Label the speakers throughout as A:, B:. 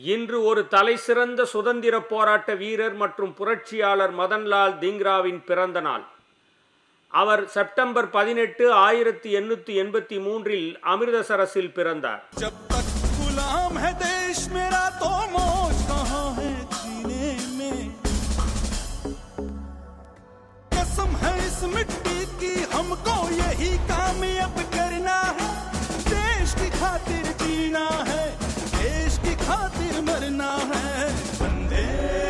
A: இன்று ஒரு தலைசிறந்த சுதந்திர போராட்ட வீரர் மற்றும் புரட்சியாளர் மதன்லால் திங்ராவின் பிறந்த நாள் அவர் செப்டம்பர் பதினெட்டு ஆயிரத்தி எண்ணூற்றி எண்பத்தி மூன்றில் அமிர்தசரஸில் பிறந்தார்
B: जब तक गुलाम है देश मेरा तो मौज कहाँ है जीने में कसम है इस मिट्टी की हमको यही कामयाब करना है देश की खातिर जीना है देश की खातिर मरना है वंदे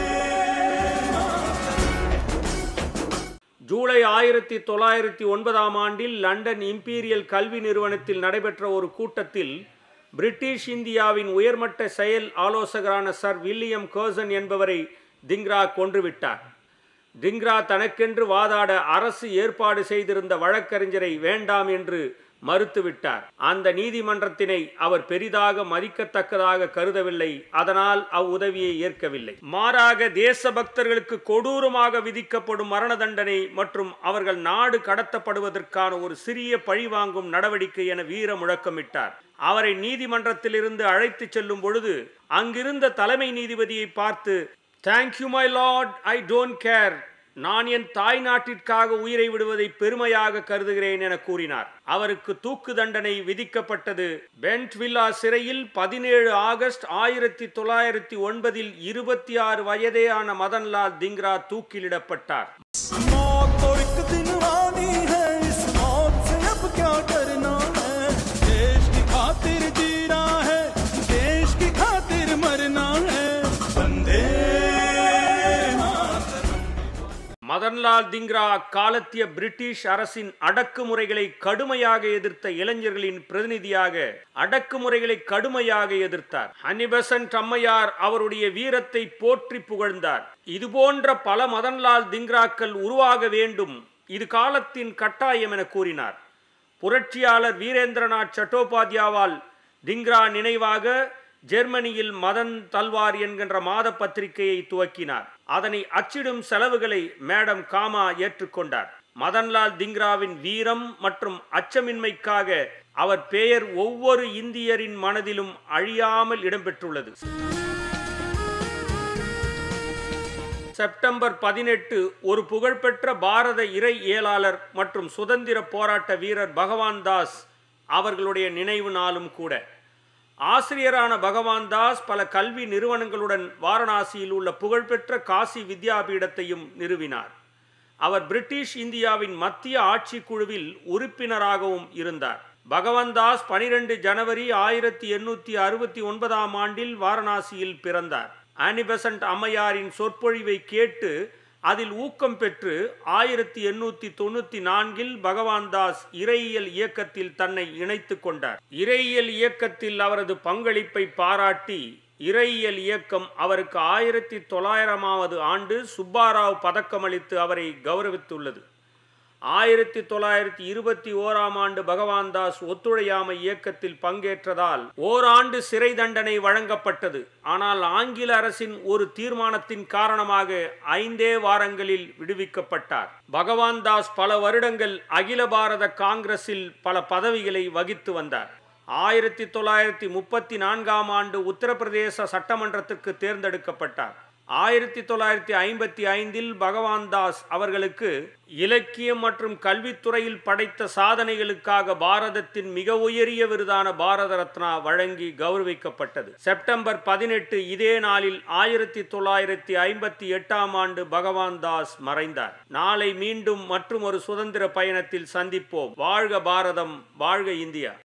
A: ஜூலை ஆயிரத்தி தொள்ளாயிரத்தி ஒன்பதாம் ஆண்டில் லண்டன் இம்பீரியல் கல்வி நிறுவனத்தில் நடைபெற்ற ஒரு கூட்டத்தில் பிரிட்டிஷ் இந்தியாவின் உயர்மட்ட செயல் ஆலோசகரான சர் வில்லியம் கர்சன் என்பவரை திங்ரா கொன்றுவிட்டார் திங்ரா தனக்கென்று வாதாட அரசு ஏற்பாடு செய்திருந்த வழக்கறிஞரை வேண்டாம் என்று மறுத்துவிட்டார் அந்த நீதிமன்றத்தினை அவர் பெரிதாக மதிக்கத்தக்கதாக கருதவில்லை அதனால் அவ்வுதவியை ஏற்கவில்லை மாறாக தேசபக்தர்களுக்கு கொடூரமாக விதிக்கப்படும் மரண தண்டனை மற்றும் அவர்கள் நாடு கடத்தப்படுவதற்கான ஒரு சிறிய பழிவாங்கும் நடவடிக்கை என வீர முழக்கமிட்டார் அவரை நீதிமன்றத்திலிருந்து அழைத்துச் செல்லும் பொழுது அங்கிருந்த தலைமை நீதிபதியை பார்த்து thank you my lord I don't care நான் என் தாய் நாட்டிற்காக உயிரை விடுவதை பெருமையாக கருதுகிறேன் என கூறினார் அவருக்கு தூக்கு தண்டனை விதிக்கப்பட்டது பென்ட் வில்லா சிறையில் பதினேழு ஆகஸ்ட் ஆயிரத்தி தொள்ளாயிரத்தி ஒன்பதில் இருபத்தி ஆறு வயதேயான மதன்லால் திங்ரா தூக்கிலிடப்பட்டார்
B: मौत तो एक दिन आनी है इस मौत से अब क्या डरना है देश की खातिर जीना है देश की खातिर मरना है वंदे मातरम
A: மதன்லால் திங்ரா அக்காலத்திய பிரிட்டிஷ் அரசின் அடக்குமுறைகளை கடுமையாக எதிர்த்த இளைஞர்களின் பிரதிநிதியாக அடக்குமுறைகளை கடுமையாக எதிர்த்தார் ஹனிபசன்ட் அம்மையார் அவருடைய வீரத்தை போற்றி புகழ்ந்தார் இதுபோன்ற பல மதன்லால் திங்ராக்கள் உருவாக வேண்டும் இது காலத்தின் கட்டாயம் என கூறினார் புரட்சியாளர் வீரேந்திரநாத் சட்டோபாத்யாவால் திங்ரா நினைவாக ஜெர்மனியில் மதன் தல்வார் என்கின்ற மாத பத்திரிகையை துவக்கினார் அதனை அச்சிடும் செலவுகளை மேடம் காமா ஏற்றுக்கொண்டார் மதன்லால் திங்ராவின் வீரம் மற்றும் அச்சமின்மைக்காக அவர் பெயர் ஒவ்வொரு இந்தியரின் மனதிலும் அழியாமல் இடம்பெற்றுள்ளது செப்டம்பர் பதினெட்டு ஒரு புகழ்பெற்ற பாரத இறை இயலாளர் மற்றும் சுதந்திர போராட்ட வீரர் பகவான் தாஸ் அவர்களுடைய நினைவு நாளும் கூட ஆசிரியரான பகவான் தாஸ் பல கல்வி நிறுவனங்களுடன் வாரணாசியில் உள்ள புகழ்பெற்ற காசி வித்யாபீடத்தையும் நிறுவினார் அவர் பிரிட்டிஷ் இந்தியாவின் மத்திய ஆட்சி குழுவில் உறுப்பினராகவும் இருந்தார் பகவான் தாஸ் பனிரெண்டு ஜனவரி ஆயிரத்தி எண்ணூற்றி அறுபத்தி ஒன்பதாம் ஆண்டில் வாரணாசியில் பிறந்தார் ஆனிபெசன்ட் அம்மையாரின் சொற்பொழிவை கேட்டு அதில் ஊக்கம் பெற்று ஆயிரத்தி எண்ணூத்தி தொண்ணூத்தி நான்கில் பகவான் தாஸ் இறையியல் இயக்கத்தில் தன்னை இணைத்து கொண்டார் இறையியல் இயக்கத்தில் அவரது பங்களிப்பை பாராட்டி இறையியல் இயக்கம் அவருக்கு ஆயிரத்தி தொள்ளாயிரமாவது ஆண்டு சுப்பாராவ் பதக்கமளித்து அவரை கௌரவித்துள்ளது ஆயிரத்தி தொள்ளாயிரத்தி இருபத்தி ஓராம் ஆண்டு பகவான் தாஸ் ஒத்துழையாமை இயக்கத்தில் பங்கேற்றதால் ஓராண்டு சிறை தண்டனை வழங்கப்பட்டது ஆனால் ஆங்கில அரசின் ஒரு தீர்மானத்தின் காரணமாக ஐந்தே வாரங்களில் விடுவிக்கப்பட்டார் பகவான் தாஸ் பல வருடங்கள் அகில பாரத காங்கிரஸில் பல பதவிகளை வகித்து வந்தார் ஆயிரத்தி தொள்ளாயிரத்தி முப்பத்தி நான்காம் ஆண்டு உத்தரப்பிரதேச சட்டமன்றத்திற்கு தேர்ந்தெடுக்கப்பட்டார் ஆயிரத்தி தொள்ளாயிரத்தி ஐம்பத்தி ஐந்தில் பகவான் தாஸ் அவர்களுக்கு இலக்கியம் மற்றும் கல்வித்துறையில் படைத்த சாதனைகளுக்காக பாரதத்தின் மிக உயரிய விருதான பாரத ரத்னா வழங்கி கௌரவிக்கப்பட்டது செப்டம்பர் பதினெட்டு இதே நாளில் ஆயிரத்தி தொள்ளாயிரத்தி ஐம்பத்தி எட்டாம் ஆண்டு பகவான் தாஸ் மறைந்தார் நாளை மீண்டும் மற்றும் ஒரு சுதந்திர பயணத்தில் சந்திப்போம் வாழ்க பாரதம் வாழ்க இந்தியா